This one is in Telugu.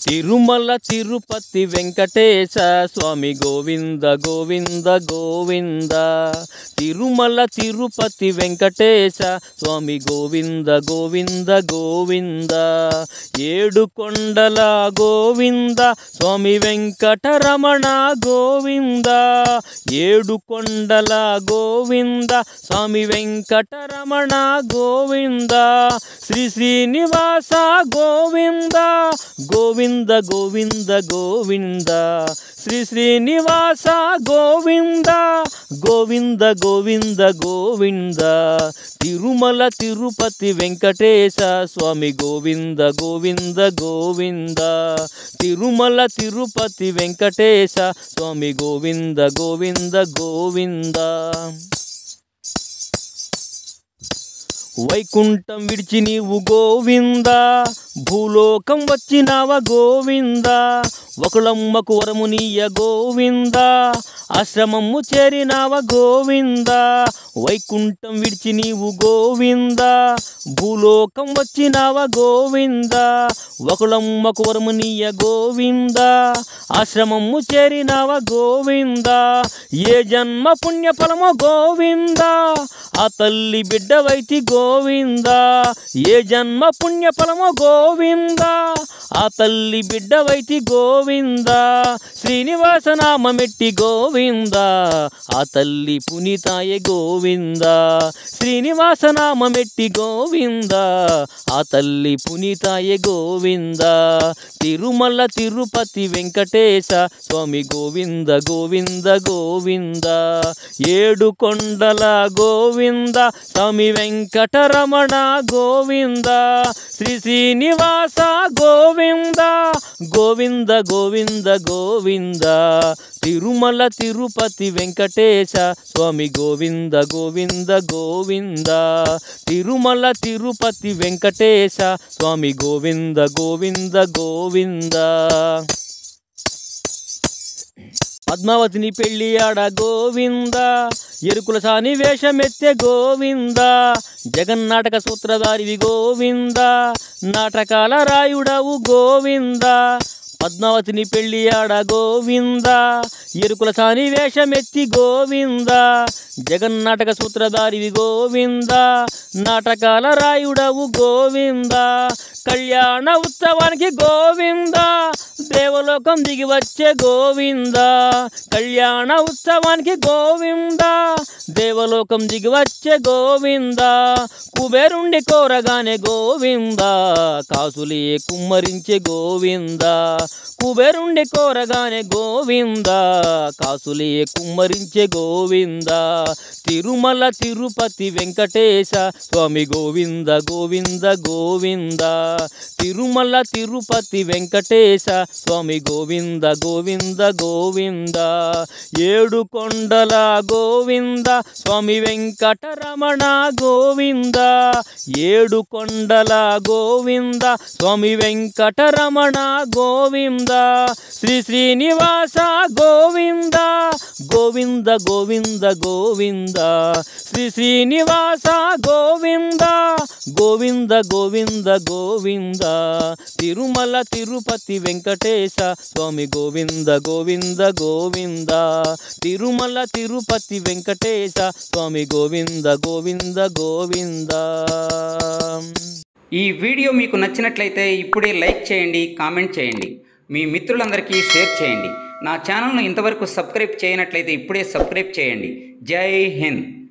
తిరుమల తిరుపతి వెంకటేశ స్వామి గోవింద గోవింద గోవింద తిరుమల తిరుపతి వెంకటేశ స్వామి గోవింద గోవింద గోవింద ఏడు కొండల గోవింద స్వామి వెంకటరమణ గోవింద ఏడు కొండల గోవింద స్వామి వెంకటరమణ గోవింద శ్రీ శ్రీనివాస గోవింద గోవింద గోవింద గోవింద శ్రీ శ్రీనివాస గోవింద గోవింద గోవింద గోవింద తిరుమల తిరుపతి వెంకటేశ స్వామి గోవింద గోవింద గోవింద తిరుమల తిరుపతి వెంకటేశ స్వామి గోవింద గోవింద గోవింద వైకుంఠం విడిచి నీవు గోవింద భూలోకం వచ్చినావ గోవింద ఒకళమ్మకు వరము నీయ గోవింద ఆశ్రమము చేరినావ గోవింద వైకుంఠం విడిచి నీవు గోవింద భూలోకం వచ్చినావ గోవింద ఒకళమ్మకు వరము నీయ గోవింద ఆశ్రమము చేరినావ గోవింద ఏ జన్మ పుణ్య ఫలమో గోవింద ఆ తల్లి బిడ్డవైతి గోవింద ఏ జన్మ పుణ్య ఫలమో గోవింద ఆ తల్లి బిడ్డవైతి గోవింద శ్రీనివాస నామమెట్టి గోవింద ఆ తల్లి పునీతాయ గోవింద శ్రీనివాస నామమెట్టి గోవింద ఆ తల్లి పునీతాయ గోవింద తిరుమల తిరుపతి వెంకటేశ స్వామి గోవింద గోవింద గోవింద ఏడు కొండల గోవింద స్వామి వెంకటరమణ గోవింద శ్రీ శ్రీనివాస గోవింద గోవింద గోవింద గోవింద తిరుమల తిరుపతి వెంకటేశ స్వామి గోవింద గోవింద గోవింద తిరుమల తిరుపతి వెంకటేశ స్వామి గోవింద గోవింద గోవింద పద్మావతిని పెళ్ళి ఆడ గోవింద ఎరుకుల సాని వేషమెత్తే గోవింద జగన్నాటక సూత్రధారివి గోవింద నాటకాల రాయుడవు గోవింద పద్మావతిని పెళ్ళి ఆడ గోవింద ఎరుకుల సాని వేషమెత్తి గోవింద జగన్నాటక సూత్రధారివి గోవింద నాటకాల రాయుడవు గోవింద కళ్యాణ ఉత్సవానికి గోవింద దేవలోకం దిగి వచ్చే గోవింద కళ్యాణ ఉత్సవానికి గోవింద దేవలోకం దిగి వచ్చే గోవింద కుబేరుండి కోరగానే గోవింద కాసులే కుమ్మరించే గోవింద కుబేరుండి కోరగానే గోవింద కాసులే కుమ్మరించే గోవింద తిరుమల తిరుపతి వెంకటేశ స్వామి గోవింద గోవింద గోవింద తిరుమల తిరుపతి వెంకటేశ స్వామి గోవింద గోవింద గోవింద ఏడు కొండల గోవింద స్వామి వెంకటరమణ గోవింద ఏడు కొండల గోవింద స్వామి వెంకటరమణ గోవింద శ్రీ శ్రీనివాస గోవింద గోవింద గోవింద గోవింద శ్రీ శ్రీనివాస గోవింద గోవింద గోవింద గోవింద తిరుమల తిరుపతి వెంకటేశ స్వామి గోవింద గోవింద గోవింద తిరుమల తిరుపతి వెంకటేశ స్వామి గోవింద గోవింద గోవింద ఈ వీడియో మీకు నచ్చినట్లయితే ఇప్పుడే లైక్ చేయండి కామెంట్ చేయండి మీ మిత్రులందరికీ షేర్ చేయండి నా ఛానల్ను ఇంతవరకు సబ్స్క్రైబ్ చేయనట్లయితే ఇప్పుడే సబ్స్క్రైబ్ చేయండి జై హింద్